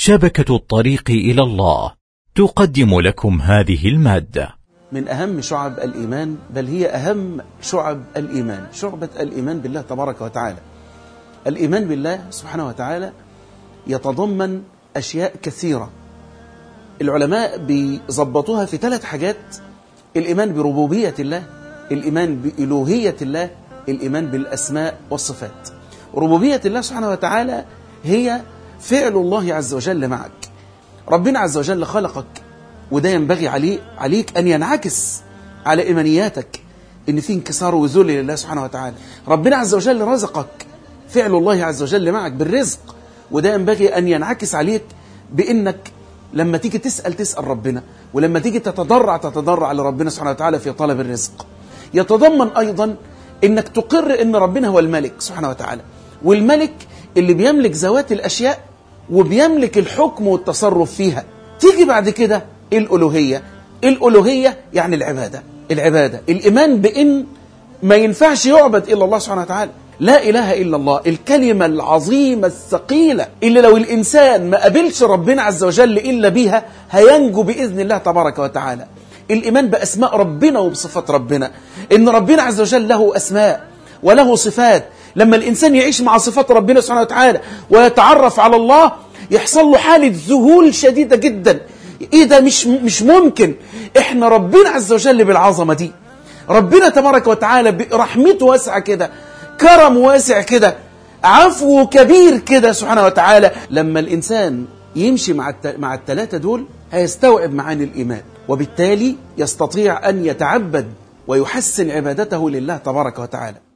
شبكة الطريق إلى الله تقدم لكم هذه المادة من أهم شعب الإيمان بل هي أهم شعب الإيمان شعبة الإيمان بالله تبارك وتعالى الإيمان بالله سبحانه وتعالى يتضمن أشياء كثيرة العلماء بيظبطوها في ثلاث حاجات الإيمان بربوبية الله الإيمان بإلوهية الله الإيمان بالأسماء والصفات ربوبية الله سبحانه وتعالى هي فعل الله عز وجل معك ربنا عز وجل خلقك وده ينبغي عليه عليك أن ينعكس على إيمانياتك إن في انكسار وذل لله سبحانه وتعالى ربنا عز وجل رزقك فعل الله عز وجل معك بالرزق وده ينبغي أن ينعكس عليك بإنك لما تيجي تسأل تسأل ربنا ولما تيجي تتضرع تتضرع لربنا سبحانه وتعالى في طلب الرزق يتضمن أيضا إنك تقر إن ربنا هو الملك سبحانه وتعالى والملك اللي بيملك ذوات الأشياء وبيملك الحكم والتصرف فيها تيجي بعد كده الألوهية الألوهية يعني العبادة العبادة الإيمان بإن ما ينفعش يعبد إلا الله سبحانه وتعالى لا إله إلا الله الكلمة العظيمة الثقيلة اللي لو الإنسان ما قبلش ربنا عز وجل إلا بيها هينجو بإذن الله تبارك وتعالى الإيمان بأسماء ربنا وبصفات ربنا إن ربنا عز وجل له أسماء وله صفات لما الإنسان يعيش مع صفات ربنا سبحانه وتعالى ويتعرف على الله يحصل له حالة ذهول شديدة جدا إيه ده مش, مش ممكن إحنا ربنا عز وجل بالعظمة دي ربنا تبارك وتعالى برحمته واسعة كده كرم واسع كده عفو كبير كده سبحانه وتعالى لما الإنسان يمشي مع الت... مع الثلاثة دول هيستوعب معاني الإيمان وبالتالي يستطيع أن يتعبد ويحسن عبادته لله تبارك وتعالى